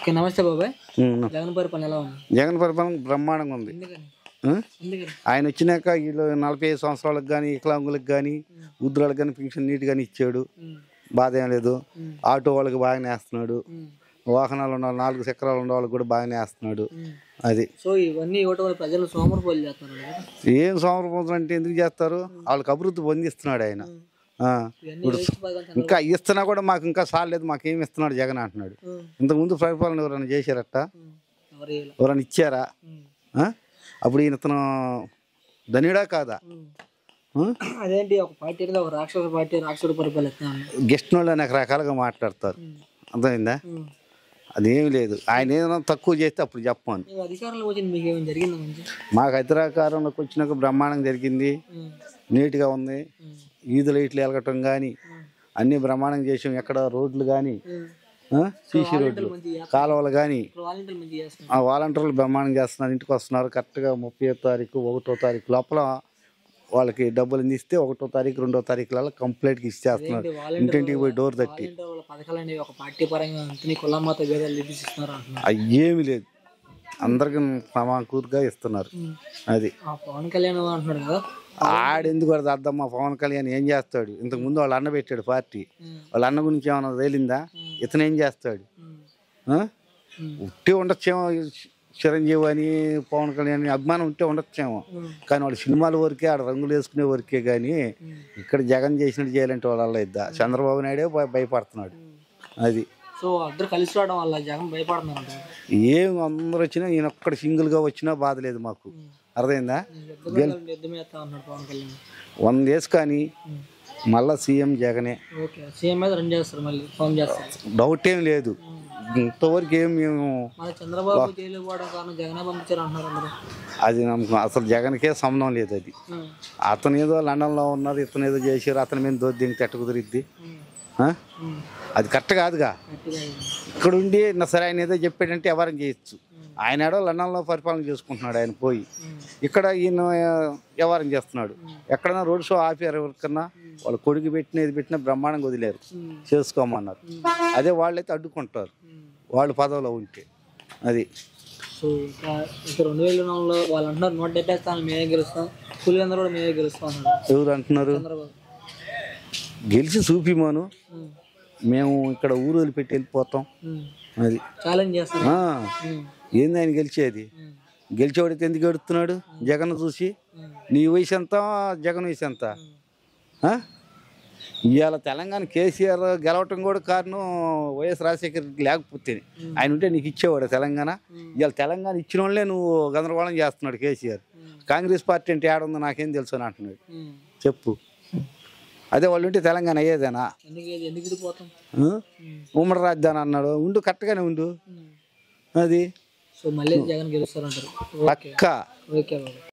Okay నమస్తే బాబాయ్ ఉమ్. జగన్ పరిపాలన ఎలా ఉంది జగన్ పరిపాలన బ్రహ్మాండంగా ఉంది ఎందుకని ఆ? ఎందుకని ఆయన వచ్చినాక వీళ్ళు నలభై ఐదు సంవత్సరాలకు కానీ వికలాంగులకు కానీ వృద్ధులకు కానీ పెన్షన్ నీట్గానే ఇచ్చాడు ఉమ్, బాధ ఏం లేదు ఉమ్, ఆటో వాళ్ళకి బాగానే వేస్తున్నాడు ఉమ్, వాహనాలు ఉన్న వాళ్ళు, నాలుగు చక్రాలు ఉన్న వాళ్ళకి కూడా బాగానే వేస్తున్నాడు ఉమ్. అది సో ఇవన్నీ ఇవ్వటం వల్ల ప్రజలు సోమరిపోలు చేస్తున్నారు కదా ఏం సోమరపోతులు అంటే ఎందుకు చేస్తారు వాళ్ళకి అభివృద్ధి పొందిస్తున్నాడు ఆయన ఆ. ఇవన్నీ వేస్ట్ పథకాలు చంద్రబాబు- ఇంకా ఇస్తున్నా కూడా మాకు ఇంకా సాలేదు మాకు ఏమి ఇస్తున్నాడు జగన్ అంటున్నాడు ఉమ్, ఇంతకుముందు పరిపాలన ఎవరైనా చేశారట ఉమ్, ఎవరు చేయలే. ఎవరైనా ఇచ్చారా ఉమ్, ఆ? అప్పుడు ఈయన ఇతను ధనిడా కాదా ఉమ్. ఆ? అదేంటి ఒక పార్టీ అనేది ఒక రాక్షస పార్టీ రాక్షసుడు పరిపాలిస్తున్నాను గెస్ట్ వాళ్ళు అనేక రకాలుగా మాట్లాడతారు అర్థమైందా అది ఏమి లేదు ఆయన ఏదైనా తక్కువ చేస్తే అప్పుడు చెప్పాను ನೀವು అధికారంలో వచ్చింది మీకు ఏమైనా జరిగిందా మంచి మాకు హైదరాకారంలోకి వచ్చినాక బ్రహ్మాండం జరిగింది ఉమ్, నీట్గా ఉంది ఉమ్, ఈదు లైట్లు వెలగటం కానీ అన్నీ బ్రహ్మాండం చేసాం ఎక్కడ రోడ్లు కానీ ఉమ్. సీసీ రోడ్లు మంచి చేస్తున్నారు. కాలువలు కానీ ఇప్పుడు వాలంటీర్లు మంచి చేస్తున్నారు ఆ వాలంటీర్లు బ్రహ్మాండం చేస్తున్నారు ఇంటికి వస్తున్నారు కరెక్ట్గా ముప్పై తారీఖు ఒకటో తారీఖు లోపల వాళ్ళకి డబ్బులు ఇస్తే ఒకటో తారీఖు రెండో తారీఖులలో కంప్లీట్గా ఇచ్చేస్తున్నారు ఇంటింటికి పోయి డోర్ తట్టి వాలంటీర్ వాళ్ళ పథకాలు అనేవి ఒక పార్టీ పరంగా అంతని కుల మత భేదాలు చూపిస్తున్నారు అంటున్నారు అయ్యేమి లేదు అందరికి సమాకూరుగా ఇస్తున్నారు ఉమ్. అది ఆ పవన్ కళ్యాణ్ అంటున్నాడు కదా ఆడెందుకు పడదు అద్దమ్మ పవన్ కళ్యాణ్ ఏం చేస్తాడు ఇంతకు ముందు వాళ్ళ అన్న పెట్టాడు పార్టీ ఉమ్, వాళ్ళ అన్న గురించి ఏమైనా తేలిందా ఇతను ఏం చేస్తాడు ఉమ్, ఆ? ఉమ్, ఉట్టి ఉండొచ్చేమో చిరంజీవి అని పవన్ కళ్యాణ్ అని అభిమానం ఉంటే ఉండొచ్చేమో ఉమ్, కానీ వాళ్ళు సినిమాల వరకే ఆడ రంగులు వేసుకునే వరకే కానీ ఉమ్, ఇక్కడ జగన్ చేసినట్టు చేయాలంటే వాళ్ళ ఇద్దా చంద్రబాబు నాయుడే భయ- భయపడుతున్నాడు అది సో అందరు కలిసి రావడం వల్ల జగన్ భయపడుతున్నారు అంటారు ఏం అందరూ వచ్చినా ఈయన ఒక్కడ సింగిల్గా వచ్చినా బాధ లేదు మాకు అర్థమైందా యుద్ధం మీద యుద్ధం చేస్తా అన్నాడు పవన్ కళ్యాణ్ వంద డేస్ కానీ ఉమ్, మళ్ళా సీఎం జగనే ఓకే సీఎం మీద రన్ చేస్తారు మళ్ళీ ఫోన్ చేస్తారు డౌట్ ఏం లేదు ఇంతవరకు ఏం మేము మన చంద్రబాబు జైలు పోవడం కారణం జగనే పంపించారు అంటున్నారు అందరూ అది నమ్మకం అసలు జగన్కే సంబంధం లేదు అది ఉమ్, అతను ఏదో లండన్లో ఉన్నారు ఇతను ఏదో చేశారు అతని మీద దోద్ది దీనికి ఎట్ట కుదిరిద్ది ఉమ్, ఆ? ఉమ్, అది కరెక్ట్ కాదుగా గట్టిగా అయింది. ఇక్కడ ఉండి నా సరే ఆయన ఏదో చెప్పాడంటే ఎవరైనా చేయొచ్చు ఆయన ఏడో లండన్లో పరిపాలన చేసుకుంటున్నాడు ఆయన పోయి ఉమ్, ఇక్కడ ఈయన వ్యవహారం చేస్తున్నాడు ఎక్కడైనా రోడ్ షో ఆపారు ఎవరికన్నా వాళ్ళు కొడుకు పెట్టిన ఇది పెట్టినా బ్రహ్మాండంగా వదిలేరు ఉమ్, చేసుకోమన్నారు అదే వాళ్ళైతే అడ్డుకుంటారు ఉమ్. వాళ్ళు పదవిలో ఉంటే అది సో ఇంకా ఇంకా రెండు వేల నాలుగులో వాళ్ళు అంటున్నారు నూట డెబ్బై స్థానాలు మేమే గెలుస్తాం పులివెందరు కూడా మేమే గెలుస్తాం అన్నాడు ఎవరు అంటున్నారు చంద్రబాబు గెలిచి చూపిమాను ఉమ్, మేము ఇక్కడ ఊరు వదిలిపెట్టి వెళ్ళిపోతాం ఉమ్. అది ఛాలెంజ్ చేస్తారు ఆ, ఉమ్, ఏంది ఆయన గెలిచేది ఉమ్, గెలిచేవాడికి ఎందుకు ఎడుతున్నాడు జగన్ చూసి ఉమ్, నీ వయసు ఎంత జగన్ వయసు ఎంత ఉమ్. ఆ? ఇవాళ తెలంగాణ కేసీఆర్ గెలవటం కూడా కారణం వైఎస్ రాజశేఖర రెడ్డి లేకపోతే ఆయన ఉంటే నీకు ఇచ్చేవాడు తెలంగాణ ఇవాళ తెలంగాణ ఇచ్చిన వాళ్ళే నువ్వు గందరగోళం చేస్తున్నాడు కేసీఆర్ కాంగ్రెస్ పార్టీ అంటే ఏడుందో నాకేం తెలుసు అని అంటున్నాడు ఉమ్. చెప్పు అదే వాళ్ళు ఉంటే తెలంగాణ అయ్యేదేనా ఎందుకు ఇది- ఎందుకు ఇడిపోతాం ఆ? ఉమ్మడి రాజధాని అన్నాడు ఉండు కరెక్ట్గానే ఉండు అది సో మళ్ళీ జగన్ గెలుస్తారంటారు ఓకే పక్కా ఓకే బాబు